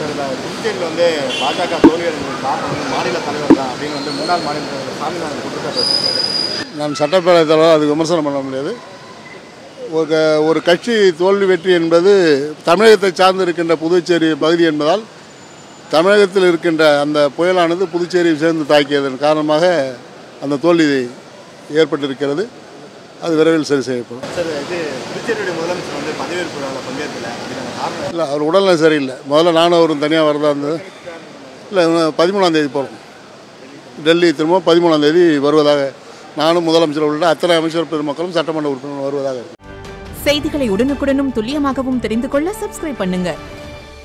sir இதில் புதுச்சேரியில் வந்து பாஜக தோல்வி அடைந்தது காரணம் வந்து மாநில தலைவர் தான் அப்படின்னு வந்து முன்னாள் மாநில தலைவர் சாமிநாதன் குற்றச்சாட்டு வச்சிருக்காரு நான் சட்டப்பேரவைத் தலைவர் அதுக்கு விமர்சனம் பண்ண முடியாது ஒரு க- ஒரு கட்சி தோல்வி வெற்றி என்பது தமிழகத்தை சார்ந்து இருக்கின்ற புதுச்சேரி பகுதி என்பதால் தமிழகத்தில் இருக்கின்ற அந்த புயலானது புதுச்சேரியை சேர்ந்து தாக்கியதன் காரணமாக அந்த தோல்வி ஏற்பட்டிருக்கிறது அது விரைவில் சரி செய்யப்படும் சார் இது புதுச்சேரியுடைய முதலமைச்சர் வந்து பதவியேற்பு விழாவில் பங்கேற்கல அப்படின்னு காரணம் இல்லை அவர் உடல்நலம் சரியில்லை முதல்ல நானும் அவரும் தனியாக வரதா இருந்தது இல்லை பதிமூணாம் தேதி போகிறோம் டெல்லி திரும்ப பதிமூணாம் தேதி வருவதாக நானும் முதலமைச்சர் உள்ள அத்தனை அமைச்சர் பெருமக்களும் சட்டமன்ற உறுப்பினர் வருவதாக இருக்கு செய்திகளை உடனுக்குடனும் துல்லியமாகவும் தெரிந்து கொள்ள சப்ஸ்கிரைப் பண்ணுங்க